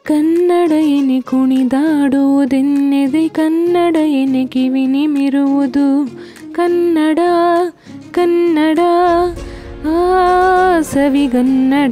ಕನ್ನಡ ಎನೆ ಕುಣಿದಾಡುವುದೆನ್ನೆದೆ ಕನ್ನಡ ಎನೆ ಕಿವಿ ನಿಮಿರುವುದು ಕನ್ನಡ ಕನ್ನಡ ಆ ಸವಿಗನ್ನಡ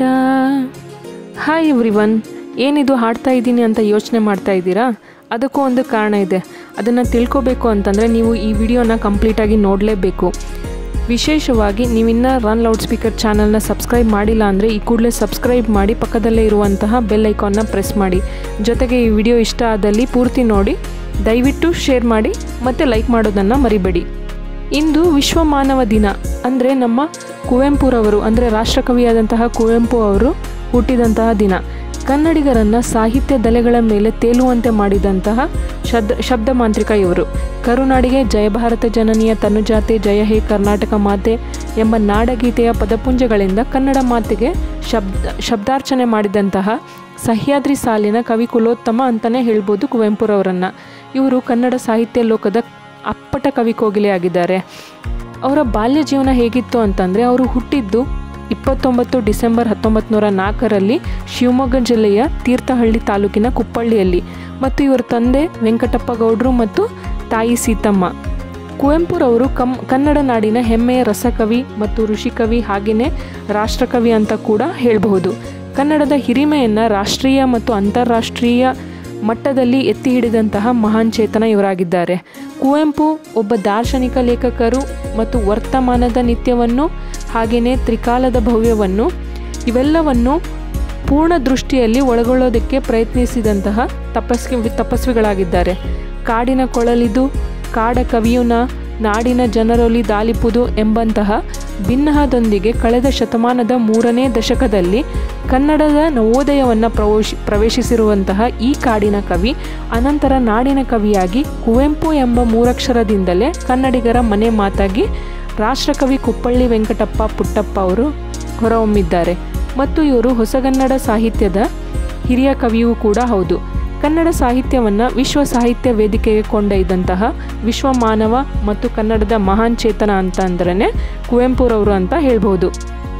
hi everyone ಏನಿದು ಹಾಡ್ತಾ ಇದ್ದೀನಿ ಅಂತ ಯೋಚನೆ ಮಾಡ್ತಾ ಇದ್ದೀರಾ ಅದಕ್ಕೂ ಒಂದು ಕಾರಣ ಇದೆ ಅದನ್ನು ತಿಳ್ಕೊಬೇಕು ಅಂತಂದರೆ ನೀವು ಈ ವಿಡಿಯೋನ ಕಂಪ್ಲೀಟಾಗಿ ನೋಡಲೇಬೇಕು ವಿಶೇಷವಾಗಿ ನೀವಿನ್ನ ರನ್ ಲೌಡ್ ಸ್ಪೀಕರ್ ಚಾನಲ್ನ ಸಬ್ಸ್ಕ್ರೈಬ್ ಮಾಡಿಲ್ಲ ಅಂದರೆ ಈ ಕೂಡಲೇ ಸಬ್ಸ್ಕ್ರೈಬ್ ಮಾಡಿ ಪಕ್ಕದಲ್ಲೇ ಇರುವಂತಹ ಬೆಲ್ ಐಕಾನ್ನ ಪ್ರೆಸ್ ಮಾಡಿ ಜೊತೆಗೆ ಈ ವಿಡಿಯೋ ಇಷ್ಟ ಆದಲ್ಲಿ ಪೂರ್ತಿ ನೋಡಿ ದಯವಿಟ್ಟು ಶೇರ್ ಮಾಡಿ ಮತ್ತು ಲೈಕ್ ಮಾಡೋದನ್ನು ಮರಿಬೇಡಿ ಇಂದು ವಿಶ್ವ ಮಾನವ ದಿನ ಅಂದರೆ ನಮ್ಮ ಕುವೆಂಪುರವರು ಅಂದರೆ ರಾಷ್ಟ್ರಕವಿಯಾದಂತಹ ಕುವೆಂಪು ಅವರು ಹುಟ್ಟಿದಂತಹ ದಿನ ಕನ್ನಡಿಗರನ್ನು ಸಾಹಿತ್ಯ ದಲೆಗಳ ಮೇಲೆ ತೇಲುವಂತೆ ಮಾಡಿದಂತಹ ಶಬ್ದ ಶಬ್ದ ಮಾಂತ್ರಿಕ ಇವರು ಕರುನಾಡಿಗೆ ಜಯ ಭಾರತ ಜನನಿಯ ತನುಜಾತೆ ಜಯ ಹೇ ಕರ್ನಾಟಕ ಮಾತೆ ಎಂಬ ನಾಡಗೀತೆಯ ಪದಪುಂಜಗಳಿಂದ ಕನ್ನಡ ಮಾತೆಗೆ ಶಬ್ದ ಶಬ್ದಾರ್ಚನೆ ಮಾಡಿದಂತಹ ಸಹ್ಯಾದ್ರಿ ಸಾಲಿನ ಕವಿ ಕುಲೋತ್ತಮ ಅಂತಲೇ ಹೇಳ್ಬೋದು ಕುವೆಂಪುರವರನ್ನು ಇವರು ಕನ್ನಡ ಸಾಹಿತ್ಯ ಲೋಕದ ಅಪ್ಪಟ ಕವಿ ಕೋಗಿಲೆಯಾಗಿದ್ದಾರೆ ಅವರ ಬಾಲ್ಯ ಜೀವನ ಹೇಗಿತ್ತು ಅಂತಂದರೆ ಅವರು ಹುಟ್ಟಿದ್ದು ಇಪ್ಪತ್ತೊಂಬತ್ತು ಡಿಸೆಂಬರ್ ಹತ್ತೊಂಬತ್ತು ನೂರ ನಾಲ್ಕರಲ್ಲಿ ಶಿವಮೊಗ್ಗ ಜಿಲ್ಲೆಯ ತೀರ್ಥಹಳ್ಳಿ ತಾಲೂಕಿನ ಕುಪ್ಪಳ್ಳಿಯಲ್ಲಿ ಮತ್ತು ಇವರ ತಂದೆ ವೆಂಕಟಪ್ಪ ಗೌಡ್ರು ಮತ್ತು ತಾಯಿ ಸೀತಮ್ಮ ಕುವೆಂಪುರವರು ಕಮ್ ಕನ್ನಡ ನಾಡಿನ ಹೆಮ್ಮೆಯ ರಸಕವಿ ಮತ್ತು ಋಷಿಕವಿ ಹಾಗೆಯೇ ರಾಷ್ಟ್ರಕವಿ ಅಂತ ಕೂಡ ಹೇಳಬಹುದು ಕನ್ನಡದ ಹಿರಿಮೆಯನ್ನು ರಾಷ್ಟ್ರೀಯ ಮತ್ತು ಅಂತಾರಾಷ್ಟ್ರೀಯ ಮಟ್ಟದಲ್ಲಿ ಎತ್ತಿ ಹಿಡಿದಂತಹ ಮಹಾನ್ ಚೇತನ ಇವರಾಗಿದ್ದಾರೆ ಕುವೆಂಪು ಒಬ್ಬ ದಾರ್ಶನಿಕ ಲೇಖಕರು ಮತ್ತು ವರ್ತಮಾನದ ನಿತ್ಯವನ್ನು ಹಾಗೆಯೇ ತ್ರಿಕಾಲದ ಭವ್ಯವನ್ನು ಇವೆಲ್ಲವನ್ನು ಪೂರ್ಣ ದೃಷ್ಟಿಯಲ್ಲಿ ಒಳಗೊಳ್ಳೋದಕ್ಕೆ ಪ್ರಯತ್ನಿಸಿದಂತಹ ತಪಸ್ವಿ ತಪಸ್ವಿಗಳಾಗಿದ್ದಾರೆ ಕಾಡಿನ ಕೊಳಲಿದು ಕಾಡ ಕವಿಯುನ ನಾಡಿನ ಜನರೊಲಿ ದಾಲಿಪುದು ಎಂಬಂತಹ ಭಿನ್ನಹದೊಂದಿಗೆ ಕಳೆದ ಶತಮಾನದ ಮೂರನೇ ದಶಕದಲ್ಲಿ ಕನ್ನಡದ ನವೋದಯವನ್ನು ಪ್ರವೇಶಿ ಪ್ರವೇಶಿಸಿರುವಂತಹ ಈ ಕಾಡಿನ ಕವಿ ಅನಂತರ ನಾಡಿನ ಕವಿಯಾಗಿ ಕುವೆಂಪು ಎಂಬ ಮೂರಕ್ಷರದಿಂದಲೇ ಕನ್ನಡಿಗರ ಮನೆ ಮಾತಾಗಿ ರಾಷ್ಟ್ರಕವಿ ಕುಪ್ಪಳ್ಳಿ ವೆಂಕಟಪ್ಪ ಪುಟ್ಟಪ್ಪ ಅವರು ಹೊರಹೊಮ್ಮಿದ್ದಾರೆ ಮತ್ತು ಇವರು ಹೊಸಗನ್ನಡ ಸಾಹಿತ್ಯದ ಹಿರಿಯ ಕವಿಯೂ ಕೂಡ ಹೌದು ಕನ್ನಡ ಸಾಹಿತ್ಯವನ್ನು ವಿಶ್ವ ಸಾಹಿತ್ಯ ವೇದಿಕೆಗೆ ಕೊಂಡೊಯ್ದಂತಹ ವಿಶ್ವ ಮಾನವ ಮತ್ತು ಕನ್ನಡದ ಮಹಾನ್ ಚೇತನ ಅಂತ ಅಂದ್ರೆ ಕುವೆಂಪುರವರು ಅಂತ ಹೇಳ್ಬೋದು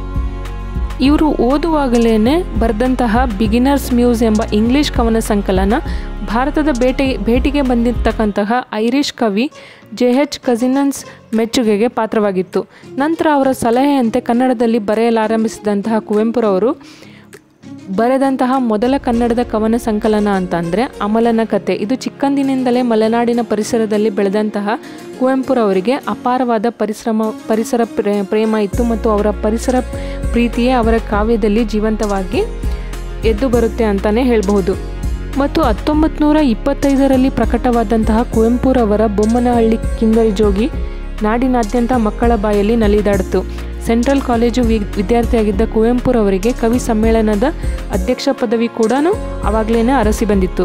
ಇವರು ಓದುವಾಗಲೇ ಬರೆದಂತಹ ಬಿಗಿನರ್ಸ್ ಮ್ಯೂಸ್ ಎಂಬ ಇಂಗ್ಲಿಷ್ ಕವನ ಸಂಕಲನ ಭಾರತದ ಬೇಟೆ ಭೇಟಿಗೆ ಬಂದಿರ್ತಕ್ಕಂತಹ ಐರಿಷ್ ಕವಿ ಜೆ ಎಚ್ ಕಸಿನನ್ಸ್ ಮೆಚ್ಚುಗೆಗೆ ಪಾತ್ರವಾಗಿತ್ತು ನಂತರ ಅವರ ಸಲಹೆಯಂತೆ ಕನ್ನಡದಲ್ಲಿ ಬರೆಯಲಾರಂಭಿಸಿದಂತಹ ಕುವೆಂಪುರವರು ಬರೆದಂತಹ ಮೊದಲ ಕನ್ನಡದ ಕವನ ಸಂಕಲನ ಅಂತ ಅಂದರೆ ಅಮಲನ ಕತೆ ಇದು ಚಿಕ್ಕಂದಿನಿಂದಲೇ ಮಲೆನಾಡಿನ ಪರಿಸರದಲ್ಲಿ ಬೆಳೆದಂತಹ ಕುವೆಂಪುರವರಿಗೆ ಅಪಾರವಾದ ಪರಿಶ್ರಮ ಪರಿಸರ ಪ್ರೇ- ಪ್ರೇಮ ಇತ್ತು ಮತ್ತು ಅವರ ಪರಿಸರ ಪ್ರೀತಿಯೇ ಅವರ ಕಾವ್ಯದಲ್ಲಿ ಜೀವಂತವಾಗಿ ಎದ್ದು ಬರುತ್ತೆ ಅಂತಲೇ ಹೇಳಬಹುದು ಮತ್ತು ಹತ್ತೊಂಬತ್ತು ನೂರ ಇಪ್ಪತ್ತೈದರಲ್ಲಿ ಪ್ರಕಟವಾದಂತಹ ಕುವೆಂಪುರವರ ಬೊಮ್ಮನಹಳ್ಳಿ ಕಿಂದರಿ ಜೋಗಿ ನಾಡಿನಾದ್ಯಂತ ಮಕ್ಕಳ ಬಾಯಲ್ಲಿ ನಲಿದಾಡಿತು ಸೆಂಟ್ರಲ್ ಕಾಲೇಜು ವಿ ವಿದ್ಯಾರ್ಥಿಯಾಗಿದ್ದ ಕುವೆಂಪುರವರಿಗೆ ಕವಿ ಸಮ್ಮೇಳನದ ಅಧ್ಯಕ್ಷ ಪದವಿ ಕೂಡ ಆವಾಗಲೇ ಅರಸಿ ಬಂದಿತ್ತು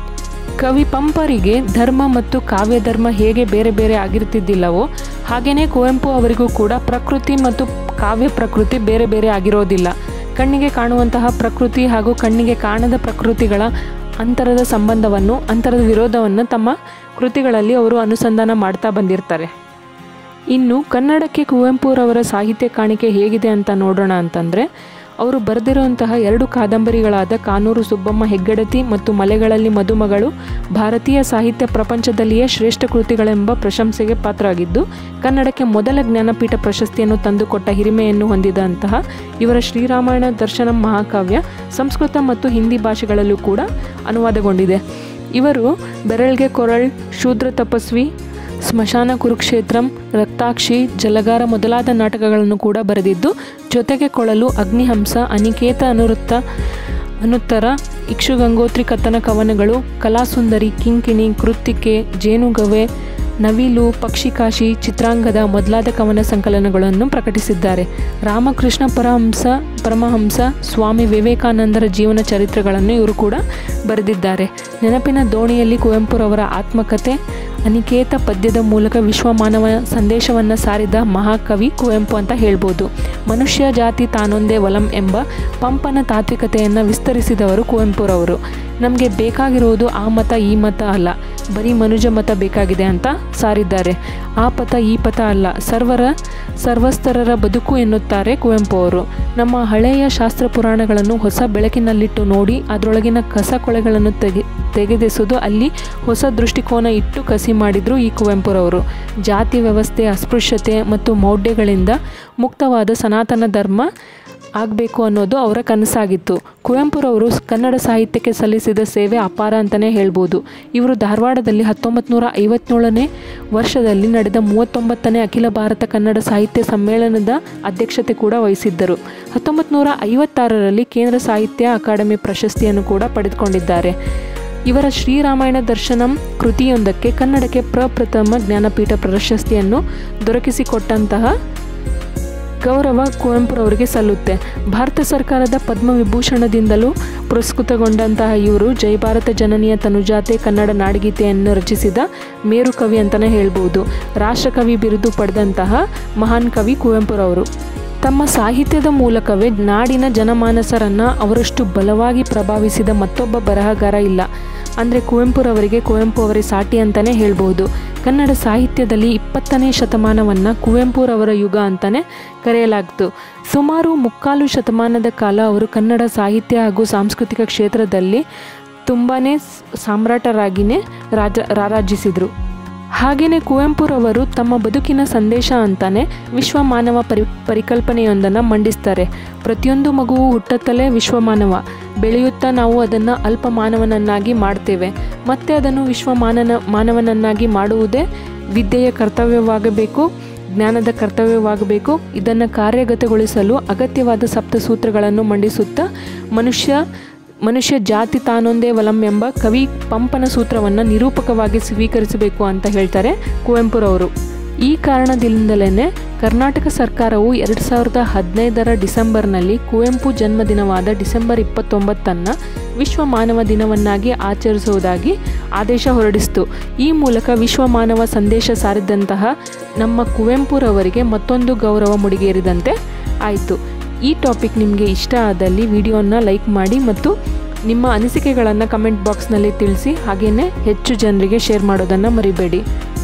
ಕವಿ ಪಂಪರಿಗೆ ಧರ್ಮ ಮತ್ತು ಕಾವ್ಯ ಧರ್ಮ ಹೇಗೆ ಬೇರೆ ಬೇರೆ ಆಗಿರ್ತಿದ್ದಿಲ್ಲವೋ ಹಾಗೆಯೇ ಕುವೆಂಪು ಅವರಿಗೂ ಕೂಡ ಪ್ರಕೃತಿ ಮತ್ತು ಕಾವ್ಯ ಪ್ರಕೃತಿ ಬೇರೆ ಬೇರೆ ಆಗಿರೋದಿಲ್ಲ ಕಣ್ಣಿಗೆ ಕಾಣುವಂತಹ ಪ್ರಕೃತಿ ಹಾಗೂ ಕಣ್ಣಿಗೆ ಕಾಣದ ಪ್ರಕೃತಿಗಳ ಅಂತರದ ಸಂಬಂಧವನ್ನು ಅಂತರದ ವಿರೋಧವನ್ನು ತಮ್ಮ ಕೃತಿಗಳಲ್ಲಿ ಅವರು ಅನುಸಂಧಾನ ಮಾಡ್ತಾ ಬಂದಿರ್ತಾರೆ ಇನ್ನು ಕನ್ನಡಕ್ಕೆ ಕುವೆಂಪುರವರ ಸಾಹಿತ್ಯ ಕಾಣಿಕೆ ಹೇಗಿದೆ ಅಂತ ನೋಡೋಣ ಅಂತಂದರೆ ಅವರು ಬರೆದಿರುವಂತಹ ಎರಡು ಕಾದಂಬರಿಗಳಾದ ಕಾನೂರು ಸುಬ್ಬಮ್ಮ ಹೆಗ್ಗಡತಿ ಮತ್ತು ಮಲೆಗಳಲ್ಲಿ ಮದುಮಗಳು ಭಾರತೀಯ ಸಾಹಿತ್ಯ ಪ್ರಪಂಚದಲ್ಲಿಯೇ ಶ್ರೇಷ್ಠ ಕೃತಿಗಳೆಂಬ ಪ್ರಶಂಸೆಗೆ ಪಾತ್ರರಾಗಿದ್ದು ಕನ್ನಡಕ್ಕೆ ಮೊದಲ ಜ್ಞಾನಪೀಠ ಪ್ರಶಸ್ತಿಯನ್ನು ತಂದುಕೊಟ್ಟ ಹಿರಿಮೆಯನ್ನು ಹೊಂದಿದಂತಹ ಇವರ ಶ್ರೀರಾಮಾಯಣ ದರ್ಶನಂ ಮಹಾಕಾವ್ಯ ಸಂಸ್ಕೃತ ಮತ್ತು ಹಿಂದಿ ಭಾಷೆಗಳಲ್ಲೂ ಕೂಡ ಅನುವಾದಗೊಂಡಿದೆ ಇವರು ಬೆರಳ್ಗೆ ಕೊರಳ್ ಶೂದ್ರ ತಪಸ್ವಿ ಸ್ಮಶಾನ ಕುರುಕ್ಷೇತ್ರಂ ರಕ್ತಾಕ್ಷಿ ಜಲಗಾರ ಮೊದಲಾದ ನಾಟಕಗಳನ್ನು ಕೂಡ ಬರೆದಿದ್ದು ಜೊತೆಗೆ ಕೊಳಲು ಅಗ್ನಿಹಂಸ ಅನಿಕೇತ ಅನುವೃತ್ತ ಅನುತ್ತರ ಇಕ್ಷುಗಂಗೋತ್ರಿ ಕಥನ ಕವನಗಳು ಕಲಾಸುಂದರಿ ಕಿಂಕಿಣಿ ಕೃತ್ತಿಕೆ ಜೇನುಗವೆ ನವಿಲು ಪಕ್ಷಿಕಾಶಿ ಚಿತ್ರಾಂಗದ ಮೊದಲಾದ ಕವನ ಸಂಕಲನಗಳನ್ನು ಪ್ರಕಟಿಸಿದ್ದಾರೆ ರಾಮಕೃಷ್ಣ ಪರಹಂಸ ಪರಮಹಂಸ ಸ್ವಾಮಿ ವಿವೇಕಾನಂದರ ಜೀವನ ಚರಿತ್ರೆಗಳನ್ನು ಇವರು ಕೂಡ ಬರೆದಿದ್ದಾರೆ ನೆನಪಿನ ದೋಣಿಯಲ್ಲಿ ಕುವೆಂಪುರವರ ಆತ್ಮಕತೆ ಅನಿಕೇತ ಪದ್ಯದ ಮೂಲಕ ವಿಶ್ವ ಮಾನವ ಸಂದೇಶವನ್ನು ಸಾರಿದ ಮಹಾಕವಿ ಕುವೆಂಪು ಅಂತ ಹೇಳ್ಬೋದು ಮನುಷ್ಯ ಜಾತಿ ತಾನೊಂದೇ ವಲಂ ಎಂಬ ಪಂಪನ ತಾತ್ವಿಕತೆಯನ್ನು ವಿಸ್ತರಿಸಿದವರು ಕುವೆಂಪುರವರು ನಮಗೆ ಬೇಕಾಗಿರುವುದು ಆ ಮತ ಈ ಮತ ಅಲ್ಲ ಬರೀ ಮನುಜ ಮತ ಬೇಕಾಗಿದೆ ಅಂತ ಸಾರಿದ್ದಾರೆ ಆ ಪಥ ಈ ಪಥ ಅಲ್ಲ ಸರ್ವರ ಸರ್ವಸ್ತರರ ಬದುಕು ಎನ್ನುತ್ತಾರೆ ಕುವೆಂಪು ಅವರು ನಮ್ಮ ಹಳೆಯ ಶಾಸ್ತ್ರ ಪುರಾಣಗಳನ್ನು ಹೊಸ ಬೆಳಕಿನಲ್ಲಿಟ್ಟು ನೋಡಿ ಅದರೊಳಗಿನ ಕಸ ಕೊಳೆಗಳನ್ನು ತೆಗೆ ತೆಗೆದೆಸೆದು ಅಲ್ಲಿ ಹೊಸ ದೃಷ್ಟಿಕೋನ ಇಟ್ಟು ಕಸಿ ಮಾಡಿದರು ಈ ಕುವೆಂಪುರವರು ಜಾತಿ ವ್ಯವಸ್ಥೆ ಅಸ್ಪೃಶ್ಯತೆ ಮತ್ತು ಮೌಢ್ಯಗಳಿಂದ ಮುಕ್ತವಾದ ಸನಾತನ ಧರ್ಮ ಆಗಬೇಕು ಅನ್ನೋದು ಅವರ ಕನಸಾಗಿತ್ತು ಕುವೆಂಪುರವರು ಕನ್ನಡ ಸಾಹಿತ್ಯಕ್ಕೆ ಸಲ್ಲಿಸಿದ ಸೇವೆ ಅಪಾರ ಅಂತಲೇ ಹೇಳ್ಬೋದು ಇವರು ಧಾರವಾಡದಲ್ಲಿ ಹತ್ತೊಂಬತ್ತು ನೂರ ಐವತ್ತೇಳನೇ ವರ್ಷದಲ್ಲಿ ನಡೆದ ಮೂವತ್ತೊಂಬತ್ತನೇ ಅಖಿಲ ಭಾರತ ಕನ್ನಡ ಸಾಹಿತ್ಯ ಸಮ್ಮೇಳನದ ಅಧ್ಯಕ್ಷತೆ ಕೂಡ ವಹಿಸಿದ್ದರು ಹತ್ತೊಂಬತ್ತು ನೂರ ಐವತ್ತಾರರಲ್ಲಿ ಕೇಂದ್ರ ಸಾಹಿತ್ಯ ಅಕಾಡೆಮಿ ಪ್ರಶಸ್ತಿಯನ್ನು ಕೂಡ ಪಡೆದುಕೊಂಡಿದ್ದಾರೆ ಇವರ ಶ್ರೀರಾಮಾಯಣ ದರ್ಶನಂ ಕೃತಿಯೊಂದಕ್ಕೆ ಕನ್ನಡಕ್ಕೆ ಪ್ರಪ್ರಥಮ ಜ್ಞಾನಪೀಠ ಪ್ರಶಸ್ತಿಯನ್ನು ದೊರಕಿಸಿಕೊಟ್ಟಂತಹ ಗೌರವ ಕುವೆಂಪುರವರಿಗೆ ಸಲ್ಲುತ್ತೆ ಭಾರತ ಸರ್ಕಾರದ ಪದ್ಮವಿಭೂಷಣದಿಂದಲೂ ಪುರಸ್ಕೃತಗೊಂಡಂತಹ ಇವರು ಜೈ ಭಾರತ ಜನನಿಯ ತನುಜಾತೆ ಕನ್ನಡ ನಾಡಗೀತೆಯನ್ನು ರಚಿಸಿದ ಮೇರು ಕವಿ ಅಂತಲೇ ಹೇಳ್ಬೋದು ರಾಷ್ಟ್ರಕವಿ ಬಿರುದು ಪಡೆದಂತಹ ಮಹಾನ್ ಕವಿ ಕುವೆಂಪುರವರು ತಮ್ಮ ಸಾಹಿತ್ಯದ ಮೂಲಕವೇ ನಾಡಿನ ಜನಮಾನಸರನ್ನು ಅವರಷ್ಟು ಬಲವಾಗಿ ಪ್ರಭಾವಿಸಿದ ಮತ್ತೊಬ್ಬ ಬರಹಗಾರ ಇಲ್ಲ ಅಂದರೆ ಕುವೆಂಪುರವರಿಗೆ ಕುವೆಂಪು ಅವರೇ ಸಾಟಿ ಅಂತಲೇ ಹೇಳ್ಬೋದು ಕನ್ನಡ ಸಾಹಿತ್ಯದಲ್ಲಿ ಇಪ್ಪತ್ತನೇ ಶತಮಾನವನ್ನು ಕುವೆಂಪುರವರ ಯುಗ ಅಂತಲೇ ಕರೆಯಲಾಗ್ತು ಸುಮಾರು ಮುಕ್ಕಾಲು ಶತಮಾನದ ಕಾಲ ಅವರು ಕನ್ನಡ ಸಾಹಿತ್ಯ ಹಾಗೂ ಸಾಂಸ್ಕೃತಿಕ ಕ್ಷೇತ್ರದಲ್ಲಿ ತುಂಬಾ ಸಾಮ್ರಾಟರಾಗಿಯೇ ರಾಜ ರಾರಾಜಿಸಿದರು ಹಾಗೆಯೇ ಕುವೆಂಪುರವರು ತಮ್ಮ ಬದುಕಿನ ಸಂದೇಶ ಅಂತಾನೆ ವಿಶ್ವ ಮಾನವ ಪರಿ ಪರಿಕಲ್ಪನೆಯೊಂದನ್ನು ಮಂಡಿಸ್ತಾರೆ ಪ್ರತಿಯೊಂದು ಮಗುವು ಹುಟ್ಟುತ್ತಲೇ ವಿಶ್ವಮಾನವ ಬೆಳೆಯುತ್ತಾ ನಾವು ಅದನ್ನು ಅಲ್ಪ ಮಾನವನನ್ನಾಗಿ ಮಾಡ್ತೇವೆ ಮತ್ತೆ ಅದನ್ನು ವಿಶ್ವ ಮಾನನ ಮಾನವನನ್ನಾಗಿ ಮಾಡುವುದೇ ವಿದ್ಯೆಯ ಕರ್ತವ್ಯವಾಗಬೇಕು ಜ್ಞಾನದ ಕರ್ತವ್ಯವಾಗಬೇಕು ಇದನ್ನು ಕಾರ್ಯಗತಗೊಳಿಸಲು ಅಗತ್ಯವಾದ ಸಪ್ತಸೂತ್ರಗಳನ್ನು ಮಂಡಿಸುತ್ತಾ ಮನುಷ್ಯ ಮನುಷ್ಯ ಜಾತಿ ತಾನೊಂದೇ ವಲಂ ಎಂಬ ಕವಿ ಪಂಪನ ಸೂತ್ರವನ್ನು ನಿರೂಪಕವಾಗಿ ಸ್ವೀಕರಿಸಬೇಕು ಅಂತ ಹೇಳ್ತಾರೆ ಕುವೆಂಪುರವರು ಈ ಕಾರಣದಿಂದಲೇ ಕರ್ನಾಟಕ ಸರ್ಕಾರವು ಎರಡು ಸಾವಿರದ ಹದಿನೈದರ ಡಿಸೆಂಬರ್ನಲ್ಲಿ ಕುವೆಂಪು ಜನ್ಮದಿನವಾದ ಡಿಸೆಂಬರ್ ಇಪ್ಪತ್ತೊಂಬತ್ತನ್ನು ವಿಶ್ವ ಮಾನವ ದಿನವನ್ನಾಗಿ ಆಚರಿಸುವುದಾಗಿ ಆದೇಶ ಹೊರಡಿಸಿತು ಈ ಮೂಲಕ ವಿಶ್ವ ಮಾನವ ಸಂದೇಶ ಸಾರಿದಂತಹ ನಮ್ಮ ಕುವೆಂಪುರವರಿಗೆ ಮತ್ತೊಂದು ಗೌರವ ಮುಡಿಗೇರಿದಂತೆ ಆಯಿತು ಈ ಟಾಪಿಕ್ ನಿಮಗೆ ಇಷ್ಟ ಆದಲ್ಲಿ ವಿಡಿಯೋನ ಲೈಕ್ ಮಾಡಿ ಮತ್ತು ನಿಮ್ಮ ಅನಿಸಿಕೆಗಳನ್ನು ಕಮೆಂಟ್ ಬಾಕ್ಸ್ನಲ್ಲಿ ತಿಳಿಸಿ ಹಾಗೆಯೇ ಹೆಚ್ಚು ಜನರಿಗೆ ಶೇರ್ ಮಾಡೋದನ್ನು ಮರಿಬೇಡಿ